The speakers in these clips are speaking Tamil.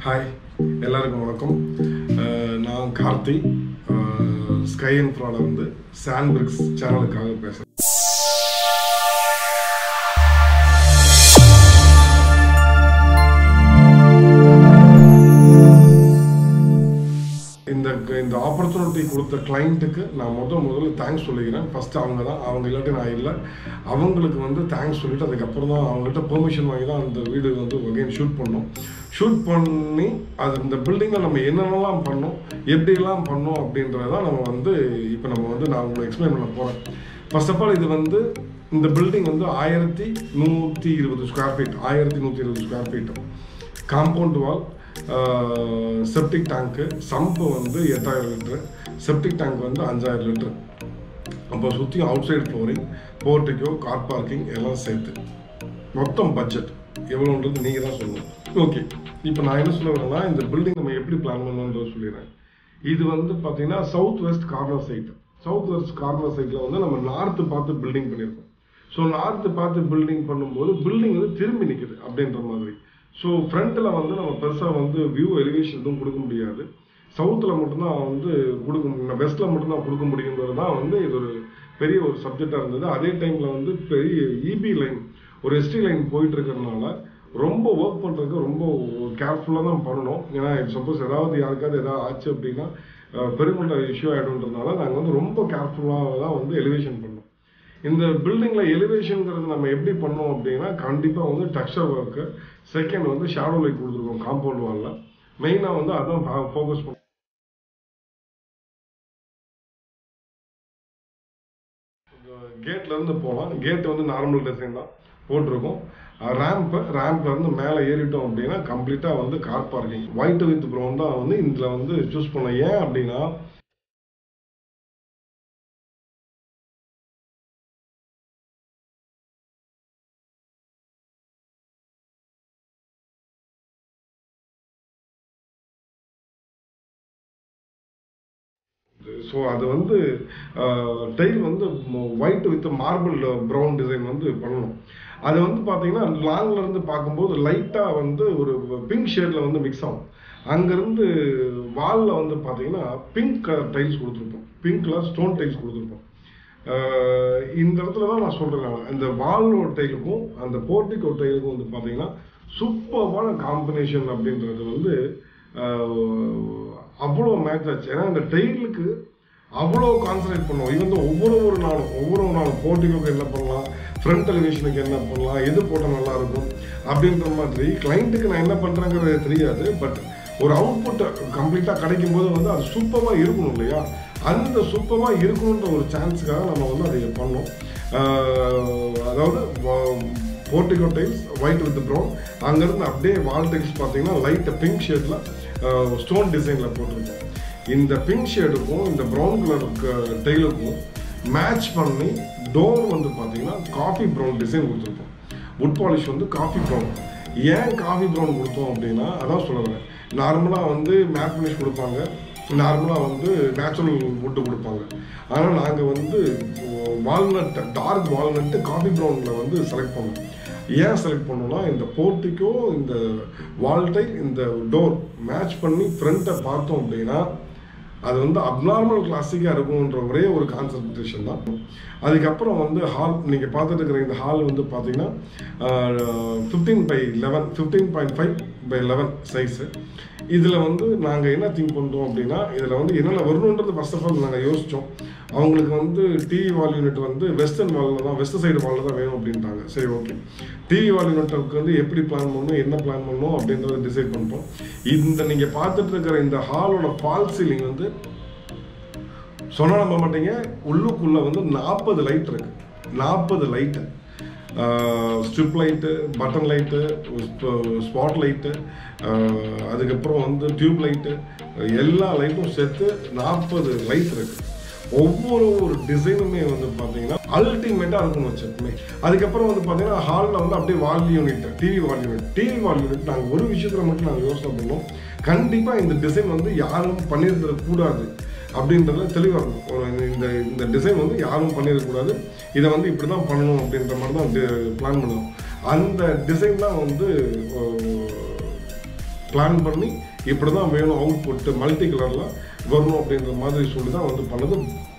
ஹாய் எல்லாருக்கும் வணக்கம் அஹ் நான் கார்த்தி ஸ்கை இன்ஃப்ரால வந்து சாண்ட்பிரிக்ஸ் சேனலுக்காக பேசுகிறேன் இந்த இந்த ஆப்பர்ச்சுனிட்டி கொடுத்த கிளைண்ட்டுக்கு நான் முதல் முதல்ல தேங்க்ஸ் சொல்லிக்கிறேன் ஃபர்ஸ்ட் அவங்க தான் அவங்க இல்லாட்டி நான் இல்லை அவங்களுக்கு வந்து தேங்க்ஸ் சொல்லிட்டு அதுக்கப்புறம் தான் அவங்ககிட்ட பெர்மிஷன் வாங்கி தான் அந்த வீடு வந்து அகைன் ஷூட் பண்ணோம் ஷூட் பண்ணி அது இந்த பில்டிங்கில் நம்ம என்னென்னலாம் பண்ணோம் எப்படியெல்லாம் பண்ணோம் அப்படின்றத நம்ம வந்து இப்போ நம்ம வந்து நான் உங்களுக்கு எக்ஸ்பிளைன் பண்ண போகிறேன் ஃபர்ஸ்ட் ஆஃப் ஆல் இது வந்து இந்த பில்டிங் வந்து ஆயிரத்தி நூற்றி இருபது ஸ்கொயர் ஃபீட் ஆயிரத்தி நூற்றி இருபது square feet compound wall septic டேங்க்கு சம்பு வந்து எட்டாயிரம் லிட்ரு செப்டிக் டேங்க் வந்து அஞ்சாயிரம் லிட்ரு அப்போ சுற்றியும் outside flooring portico car parking எல்லாம் சேர்த்து மொத்தம் பட்ஜெட் எவ்வளோன்றது நீங்கள் தான் சொல்லணும் ஓகே இப்போ நான் என்ன சொல்ல வரேன்னா இந்த பில்டிங் நம்ம எப்படி பிளான் பண்ணணுன்றத சொல்லிடுறேன் இது வந்து பார்த்தீங்கன்னா south west corner site south west corner சைட்டில் வந்து நம்ம நார்த்து பார்த்து பில்டிங் பண்ணியிருக்கோம் ஸோ நார்த்து பார்த்து பில்டிங் பண்ணும்போது பில்டிங் வந்து திரும்பி நிற்குது அப்படின்ற மாதிரி ஸோ ஃப்ரண்ட்டில் வந்து நம்ம பெருசாக வந்து வியூ எலிவேஷன் எதுவும் கொடுக்க முடியாது சவுத்தில் மட்டும்தான் வந்து கொடுக்க வெஸ்ட்டில் மட்டும்தான் கொடுக்க முடியுங்கிறது தான் வந்து இது ஒரு பெரிய ஒரு சப்ஜெக்டாக இருந்தது அதே டைமில் வந்து பெரிய இபி லைன் ஒரு எஸ்டி லைன் போயிட்டு இருக்கிறதுனால ரொம்ப ஒர்க் பண்ணுறதுக்கு ரொம்ப கேர்ஃபுல்லாக தான் பண்ணணும் ஏன்னா சப்போஸ் ஏதாவது யாருக்காவது ஏதாவது ஆச்சு அப்படின்னா பெருங்குண்ட இஷ்யூ ஆகிடும்ன்றதுனால நாங்கள் வந்து ரொம்ப கேர்ஃபுல்லாக தான் வந்து எலிவேஷன் பண்ணோம் இந்த பில்டிங்கில் எலிவேஷனுங்கிறது நம்ம எப்படி பண்ணோம் அப்படின்னா கண்டிப்பாக வந்து டெக்ஸ்டர் ஒர்க்கு செகண்ட் வந்து ஷேடோ லைட் கொடுத்துருக்கோம் காம்பவுண்ட் வாலில் மெயினாக வந்து அதான் ஃபோக்கஸ் பண்ணோம் கேட்ல இருந்து போகலாம் கேட் வந்து நார்மல் டிசைன் தான் போட்டிருக்கோம் ரேம்ப் ரேம்ப்ல இருந்து மேலே ஏறிட்டோம் அப்படின்னா கம்ப்ளீட்டா வந்து car parking white with brown தான் வந்து இதுல வந்து சூஸ் பண்ண ஏன் அப்படின்னா ஸோ அது வந்து டைல் வந்து white with marble brown design வந்து பண்ணணும் அது வந்து பார்த்தீங்கன்னா லாங்ல இருந்து பார்க்கும்போது லைட்டாக வந்து ஒரு பிங்க் ஷேடில் வந்து மிக்ஸ் ஆகும் அங்கேருந்து வாலில் வந்து பார்த்தீங்கன்னா பிங்க் கலர் டைல்ஸ் கொடுத்துருப்போம் பிங்க் கலர் ஸ்டோன் டைல்ஸ் கொடுத்துருப்போம் இந்த இடத்துல தான் நான் சொல்கிறேன் இந்த வாலோட டைலுக்கும் அந்த போர்ட்டிகோ டைலுக்கும் வந்து பார்த்தீங்கன்னா சூப்பர்வான காம்பினேஷன் அப்படின்றது வந்து அவ்வளோ மேட்ச் ஆச்சு ஏன்னா இந்த டைலுக்கு அவ்வளோ கான்சன்ட்ரேட் பண்ணுவோம் இது வந்து ஒவ்வொரு ஒரு நாளும் ஒவ்வொரு ஒரு நாளும் போர்ட்டிகோக்கு என்ன பண்ணலாம் ஃப்ரண்ட் டெலிவிஷனுக்கு என்ன பண்ணலாம் எது போட்டால் நல்லா இருக்கும் அப்படின்ற மாதிரி கிளைண்ட்டுக்கு நான் என்ன பண்ணுறேங்கிறது தெரியாது பட் ஒரு அவுட்புட் கம்ப்ளீட்டாக கிடைக்கும் போது வந்து அது சூப்பராக இருக்கணும் இல்லையா அந்த சூப்பராக இருக்கணுன்ற ஒரு சான்ஸுக்காக நம்ம வந்து அதை பண்ணோம் அதாவது portico tiles white with brown அங்கேருந்து அப்படியே வால் டைல்ஸ் பார்த்தீங்கன்னா லைட் பிங்க் ஷேடில் ஸ்டோன் டிசைனில் போட்டிருக்கோம் இந்த பிங்க் ஷேடுக்கும் இந்த ப்ரௌன் கலர் டைலுக்கும் மேட்ச் பண்ணி டோர் வந்து பார்த்தீங்கன்னா காஃபி ப்ரௌன் டிசைன் கொடுத்துருக்கோம் வுட் பாலிஷ் வந்து காஃபி ப்ரௌன் ஏன் காஃபி ப்ரௌன் கொடுத்தோம் அப்படின்னா அதான் சொல்ல வரேன் நார்மலாக வந்து மேட் ஃபினிஷ் கொடுப்பாங்க நார்மலாக வந்து நேச்சுரல் வுட்டு கொடுப்பாங்க ஆனால் நாங்கள் வந்து வால்நட் டார்க் வால்நட்டு காஃபி ப்ரௌனில் வந்து செலக்ட் பண்ணோம் ஏன் செலக்ட் பண்ணோம்னா இந்த போர்ட்டிக்கோ இந்த வால்டைல் இந்த டோர் மேட்ச் பண்ணி ஃப்ரண்ட்டை பார்த்தோம் அப்படின்னா அது வந்து அப்நார்மல் கிளாசிக்காக இருக்கும்ன்ற ஒரே ஒரு கான்சன்ட்ரேஷன் தான் அதுக்கப்புறம் வந்து ஹால் நீங்கள் பார்த்துட்டு இருக்கிற இந்த ஹால் வந்து பார்த்தீங்கன்னா fifteen by eleven fifteen point five by eleven size இதில் வந்து நாங்கள் என்ன திங்க் பண்ணுறோம் அப்படின்னா இதில் வந்து என்னென்ன வரணுன்றது ஃபர்ஸ்ட் ஆஃப் ஆல் நாங்கள் யோசித்தோம் அவங்களுக்கு வந்து டிவி வால் யூனிட் வந்து வெஸ்டர்ன் வாலில் தான் வெஸ்ட் சைடு வாலில் தான் வேணும் அப்படின்ட்டாங்க சரி ஓகே டிவி வால் யூனிட்டுக்கு வந்து எப்படி பிளான் பண்ணணும் என்ன பிளான் பண்ணணும் அப்படின்றத டிசைட் பண்ணிட்டோம் இந்த நீங்கள் பார்த்துட்டு இருக்கிற இந்த ஹாலோட ஃபால் சீலிங் வந்து சொன்ன நம்ப மாட்டீங்க உள்ளுக்குள்ளே வந்து நாற்பது லைட் இருக்கு நாற்பது light strip light button light spot light அதுக்கப்புறம் வந்து டியூப் லைட்டு எல்லா லைட்டும் சேர்த்து நாற்பது லைட் இருக்கு ஒவ்வொரு ஒரு டிசைனுமே வந்து பார்த்தீங்கன்னா அல்டிமேட்டாக இருக்கும் வச்சிருக்குமே அதுக்கப்புறம் வந்து பார்த்தீங்கன்னா ஹாலில் வந்து அப்படியே wall unit TV wall unit TV wall unit நாங்கள் ஒரு விஷயத்தில் மட்டும் நாங்கள் யோசனை பண்ணோம் கண்டிப்பாக இந்த டிசைன் வந்து யாரும் பண்ணியிருந்துடக்கூடாது அப்படின்றதுல தெளிவாக இருக்கும் ஒரு இந்த இந்த டிசைன் வந்து யாரும் பண்ணிடக்கூடாது இதை வந்து இப்படி தான் பண்ணணும் அப்படின்ற மாதிரி தான் பிளான் பண்ணோம் அந்த டிசைன் தான் வந்து பிளான் பண்ணி இப்படி தான் வேணும் அவுட் புட்டு மல்டி கலரில் வரணும் அப்படின்ற மாதிரி சொல்லி தான் வந்து பண்ணது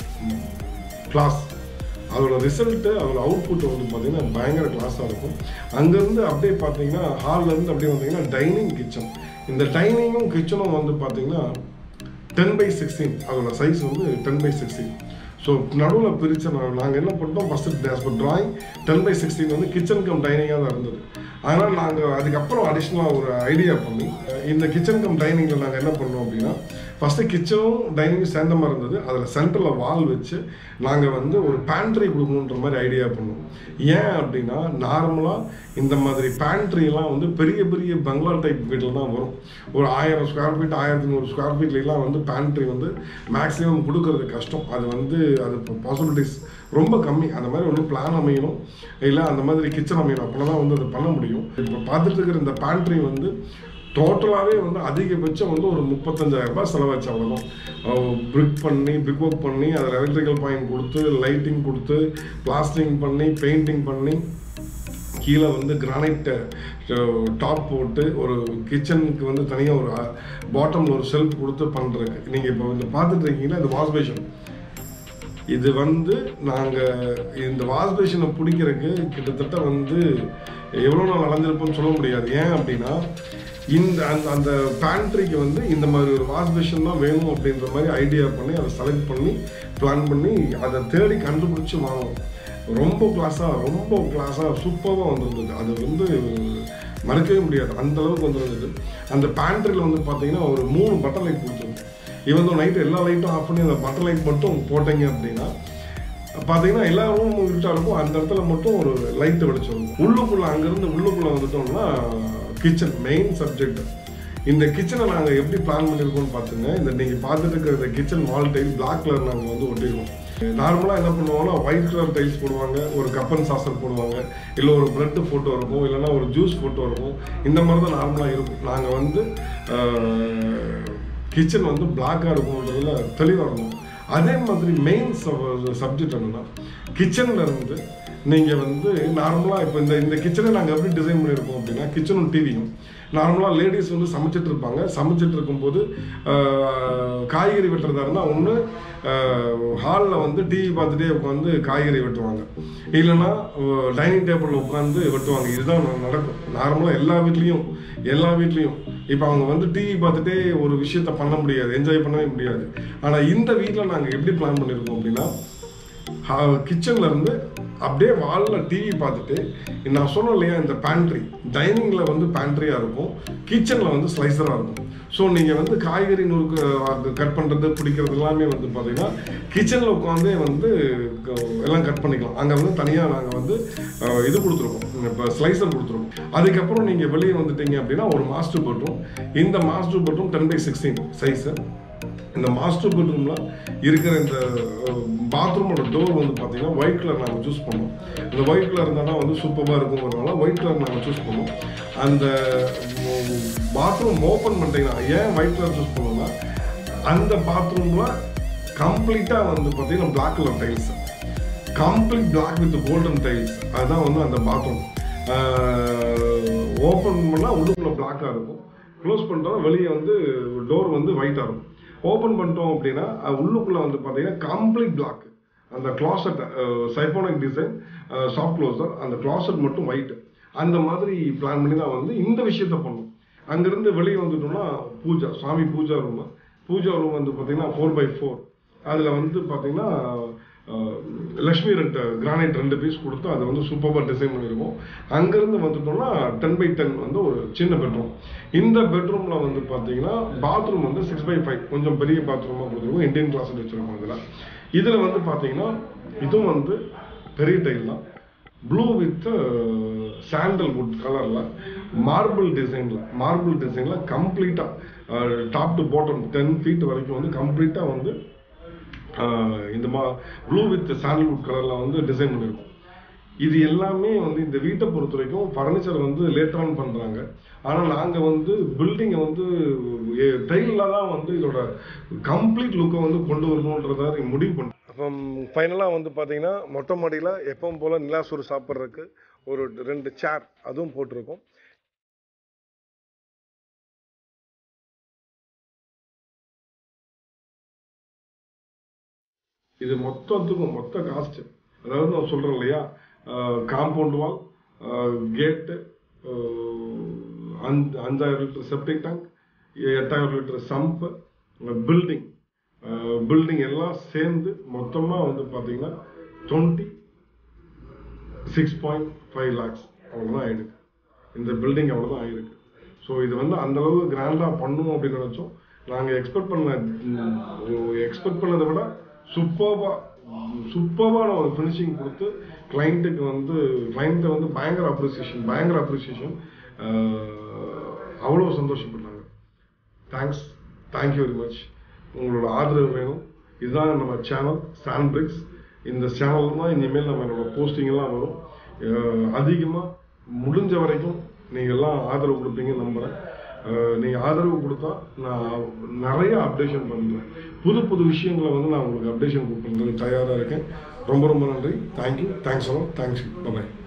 கிளாஸ் அதோட ரிசல்ட்டு அதோட அவுட்புட் வந்து பார்த்தீங்கன்னா பயங்கர கிளாஸாக இருக்கும் அங்கேருந்து அப்படியே பார்த்தீங்கன்னா ஹால்லேருந்து அப்படியே வந்தீங்கன்னா டைனிங் கிச்சன் இந்த டைனிங்கும் கிச்சனும் வந்து பார்த்தீங்கன்னா டென் பை சிக்ஸ்டீன் அதோட சைஸ் வந்து டென் பை சிக்ஸ்டீன் ஸோ நடுவில் பிரித்த நாங்கள் என்ன பண்ணிட்டோம் first as per drawing ten by sixteen வந்து கிச்சன் கம் டைனிங்காக தான் இருந்தது அதனால் நாங்கள் அதுக்கப்புறம் அடிஷ்னலாக ஒரு ஐடியா பண்ணி இந்த கிச்சன் கம் டைனிங்கில் நாங்கள் என்ன பண்ணோம் அப்படின்னா ஃபஸ்ட்டு கிச்சனும் டைனிங்கும் சேர்ந்த மாதிரி இருந்தது அதில் சென்டரில் வால் வச்சு நாங்கள் வந்து ஒரு பேண்ட்ரி கொடுக்கணுன்ற மாதிரி ஐடியா பண்ணோம் ஏன் அப்படின்னா நார்மலாக இந்த மாதிரி பேண்ட்ரிலாம் வந்து பெரிய பெரிய பங்களா டைப் வீட்டில் தான் வரும் ஒரு ஆயிரம் ஸ்கொயர் ஃபீட் ஆயிரத்தி நூறு ஸ்கொயர் ஃபீட்லாம் வந்து பேண்ட்ரி வந்து மேக்ஸிமம் கொடுக்கறது கஷ்டம் அது வந்து அது பாசிபிலிட்டிஸ் ரொம்ப கம்மி அந்த மாதிரி ஒன்று பிளான் அமையணும் இல்லை அந்த மாதிரி கிச்சன் அமையணும் அப்போ தான் வந்து அதை பண்ண முடியும் இப்போ பார்த்துட்டு இருக்கிற இந்த பேண்ட்ரி வந்து டோட்டலாகவே வந்து அதிகபட்சம் வந்து ஒரு முப்பத்தஞ்சாயிரம் ரூபாய் செலவாச்சு அவ்வளோதான் பிரிக் பண்ணி பிரிக் ஒர்க் பண்ணி அதில் எலக்ட்ரிக்கல் பாயிண்ட் கொடுத்து லைட்டிங் கொடுத்து பிளாஸ்டிங் பண்ணி பெயிண்டிங் பண்ணி கீழே வந்து கிரானைட் டாப் போட்டு ஒரு கிச்சனுக்கு வந்து தனியாக ஒரு பாட்டமில் ஒரு ஷெல்ஃப் கொடுத்து பண்ணுறதுக்கு நீங்கள் இப்போ இந்த பார்த்துட்டு இருக்கீங்களா இது வாஷ் பேஷன் இது வந்து நாங்கள் இந்த வாஷ் பேஷனை பிடிக்கிறதுக்கு கிட்டத்தட்ட வந்து எவ்வளோ நாள் அலைஞ்சிருப்போம்னு சொல்ல முடியாது ஏன் அப்படின்னா இந்த அந்த அந்த பேண்ட்ரிக்கு வந்து இந்த மாதிரி ஒரு வாஷ் பேஷன் தான் வேணும் அப்படின்ற மாதிரி ஐடியா பண்ணி அதை செலக்ட் பண்ணி பிளான் பண்ணி அதை தேடி கண்டுபிடிச்சி வாங்கணும் ரொம்ப கிளாஸாக ரொம்ப கிளாஸாக சூப்பராக வந்திருந்தது அது வந்து மறக்கவே முடியாது அந்த அளவுக்கு வந்திருந்தது அந்த பேண்ட்ரியில் வந்து பார்த்தீங்கன்னா ஒரு மூணு பட்டன் லைட் கொடுத்துருந்தோம் இவன் நைட்டு எல்லா லைட்டும் ஆஃப் பண்ணி அந்த பட்டன் லைட் மட்டும் போட்டீங்க அப்படின்னா பார்த்தீங்கன்னா எல்லா ரூமும் இருட்டாக இருக்கும் அந்த இடத்துல மட்டும் ஒரு லைட்டு வெளிச்சம் இருக்கும் உள்ளுக்குள்ளே அங்கேருந்து உள்ளுக்குள்ளே வந்துட்டோம்னா கிச்சன் மெயின் சப்ஜெக்ட் இந்த கிச்சனை நாங்கள் எப்படி பிளான் பண்ணியிருக்கோம்னு பார்த்துங்க இந்த நீங்கள் பார்த்துட்டு இருக்கிற இந்த kitchen wall tile black colour நாங்கள் வந்து ஒட்டிடுவோம் நார்மலாக என்ன பண்ணுவாங்கன்னா ஒயிட் கலர் டைல்ஸ் போடுவாங்க ஒரு கப்பன் சாசர் போடுவாங்க இல்லை ஒரு பிரெட் ஃபோட்டோ இருக்கும் இல்லைன்னா ஒரு ஜூஸ் ஃபோட்டோ இருக்கும் இந்த மாதிரி தான் நார்மலாக இருக்கும் நாங்கள் வந்து கிச்சன் வந்து பிளாக்காக இருக்கும்ன்றதுல தெளிவாக இருக்கும் அதே மாதிரி மெயின் சப்ஜெக்ட் என்னன்னா கிச்சனில் இருந்து நீங்கள் வந்து நார்மலாக இப்போ இந்த இந்த கிச்சனை நாங்கள் எப்படி டிசைன் பண்ணியிருக்கோம் அப்படின்னா கிச்சனும் டிவியும் நார்மலாக லேடிஸ் வந்து சமைச்சிட்டு இருப்பாங்க சமைச்சிட்டு இருக்கும்போது ஆஹ், காய்கறி வெட்டுறதா இருந்தால் ஒன்று ஹாலில் வந்து டிவி பார்த்துட்டே உட்காந்து காய்கறி வெட்டுவாங்க இல்லைன்னா டைனிங் டேபிளில் உட்காந்து வெட்டுவாங்க இதுதான் ந- நடக்கும் நார்மலாக எல்லா வீட்லேயும் எல்லா வீட்லேயும் இப்போ அவங்க வந்து டிவி பார்த்துட்டே ஒரு விஷயத்த பண்ண முடியாது என்ஜாய் பண்ணவே முடியாது ஆனால் இந்த வீட்டில் நாங்கள் எப்படி பிளான் பண்ணியிருக்கோம் அப்படின்னா கிச்சன்ல இருந்து அப்படியே வாலில் டிவி பார்த்துட்டு நான் சொன்னேன் இல்லையா இந்த பேண்ட்ரி டைனிங்கில் வந்து பேண்ட்ரியாக இருக்கும் கிச்சனில் வந்து ஸ்லைசராக இருக்கும் ஸோ நீங்கள் வந்து காய்கறி நுறுக்கு கட் பண்ணுறது பிடிக்கிறது எல்லாமே வந்து பார்த்தீங்கன்னா கிச்சனில் உட்காந்தே வந்து க- எல்லாம் கட் பண்ணிக்கலாம் அங்கே வந்து தனியாக நாங்கள் வந்து அஹ், இது கொடுத்துருக்கோம் இப்போ ஸ்லைசர் கொடுத்துருக்கோம் அதுக்கப்புறம் நீங்கள் வெளியே வந்துட்டீங்க அப்படின்னா ஒரு மாஸ்டர் பெட்ரூம் இந்த master bedroom ten by sixteen size இந்த மாஸ்டர் பெட்ரூம்ல இருக்கிற இந்த பாத்ரூமோட டோர் வந்து பார்த்தீங்கன்னா ஒயிட் கலர் நாங்கள் சூஸ் பண்ணோம் இந்த ஒயிட் கலர் இருந்தால் வந்து சூப்பராக இருக்குங்கிறதுனால ஒயிட் கலர் நாங்கள் சூஸ் பண்ணோம் அந்த பாத்ரூம் ஓப்பன் பண்ணிட்டீங்கன்னா ஏன் ஒயிட் கலர் சூஸ் பண்ணோம்னா அந்த பாத்ரூமில் கம்ப்ளீட்டாக வந்து பார்த்தீங்கன்னா black colour tiles complete black with golden tiles அதுதான் வந்து அந்த பாத்ரூம் ஓப்பன் பண்ணால் உள்ளுக்குள்ள பிளாக்காக இருக்கும் க்ளோஸ் பண்ணிட்டோம்னா வெளியே வந்து டோர் வந்து ஒயிட்டாக இருக்கும் ஓப்பன் பண்ணிட்டோம் அப்படின்னா அது உள்ளுக்குள்ள வந்து பார்த்தீங்கன்னா கம்ப்ளீட் பிளாக் அந்த closet siphonic design soft closer அந்த கிளாசட் மட்டும் ஒயிட் அந்த மாதிரி பிளான் பண்ணி தான் வந்து இந்த விஷயத்த பண்ணோம் அங்கேருந்து வெளியே வந்துட்டோம்னா பூஜா சாமி பூஜா ரூம் பூஜா ரூம் வந்து பார்த்தீங்கன்னா ஃபோர் பை ஃபோர் அதில் வந்து பார்த்தீங்கன்னா அஹ், லக்ஷ்மி ரெண்டு கிரானைட் ரெண்டு பீஸ் கொடுத்து அதை வந்து சூப்பராக டிசைன் பண்ணியிருக்கோம் அங்கேருந்து வந்துட்டோம்னா டென் பை டென் வந்து ஒரு சின்ன பெட்ரூம் இந்த பெட்ரூமில் வந்து பார்த்தீங்கன்னா பாத்ரூம் வந்து சிக்ஸ் பை ஃபைவ் கொஞ்சம் பெரிய பாத்ரூமாக கொடுத்துருக்கோம் இந்தியன் கிளாஸ் வச்சுருக்கோம் இதில் இதில் வந்து பார்த்தீங்கன்னா இதுவும் வந்து பெரிய டைல் தான் ப்ளூ வித் சாண்டல்வுட் கலரில் மார்பிள் டிசைனில் மார்பிள் டிசைனில் கம்ப்ளீட்டாக top to bottom ten feet வரைக்கும் வந்து கம்ப்ளீட்டாக வந்து ஆஹ், இந்த மா ப்ளூ வித் சாண்டல்வுட் கலரில் வந்து டிசைன் பண்ணியிருக்கோம் இது எல்லாமே வந்து இந்த வீட்டை பொறுத்த வரைக்கும் ஃபர்னிச்சர் வந்து லேட்டர் ஆன் பண்ணுறாங்க ஆனால் நாங்கள் வந்து பில்டிங்கை வந்து டைலில் தான் வந்து இதோட கம்ப்ளீட் லுக்கை வந்து கொண்டு வரணுன்றத முடிவு பண்ணோம் அப்போ ஃபைனலாக வந்து பார்த்தீங்கன்னா மொட்டை மாடியில் எப்பவும் போல் நிலாசூர் சாப்பிட்றதுக்கு ஒரு ரெண்டு சேர் அதுவும் போட்டிருக்கோம் இது மொத்தத்துக்கும் மொத்த காஸ்ட் அதாவது நான் சொல்றேன் இல்லையா காம்பவுண்ட் வால் கேட்டு அஞ்சாயிரம் லிட்டர் செப்டிக் டேங்க் எட்டாயிரம் லிட்டர் சம்ப் பில்டிங் பில்டிங் எல்லாம் சேர்ந்து மொத்தமாக வந்து பார்த்தீங்கன்னா twenty six point five lakhs அவ்வளோதான் ஆயிடுக்கு இந்த பில்டிங் அவ்வளோதான் ஆயிருக்கு ஸோ இது வந்து அந்த அளவு கிராண்டாக பண்ணுவோம் அப்படின்னு நினச்சோம் நாங்கள் எக்ஸ்பெக்ட் பண்ண எக்ஸ்பெக்ட் பண்ணதை விட சூப்பர்வா சூப்பர்வான ஒரு ஃபினிஷிங் கொடுத்து கிளைண்ட்டுக்கு வந்து கிளைண்ட்டை வந்து பயங்கர அப்ரிசியேஷன் பயங்கர அப்ரிசியேஷன் அவ்வளோ சந்தோஷப்பட்டாங்க தேங்க்ஸ் தேங்க்யூ வெரி மச் உங்களோட ஆதரவு வேணும் இதுதான் நம்ம சேனல் சாண்ட்ரிக்ஸ் இந்த சேனல் தான் இனிமேல் நம்ம என்னோட போஸ்டிங் எல்லாம் வரும் அதிகமாக முடிஞ்ச வரைக்கும் நீங்கள் எல்லாம் ஆதரவு கொடுப்பீங்கன்னு நம்புகிறேன் நீங்கள் ஆதரவு கொடுத்தா நான் நிறைய அப்டேஷன் பண்ணுறேன் புது புது விஷயங்களை வந்து நான் உங்களுக்கு அப்டேஷன் கொடுக்குறதுக்கு தயாராக இருக்கேன் ரொம்ப ரொம்ப நன்றி தேங்க்யூ தேங்க்ஸ் அலாம் தேங்க்ஸ் பாய்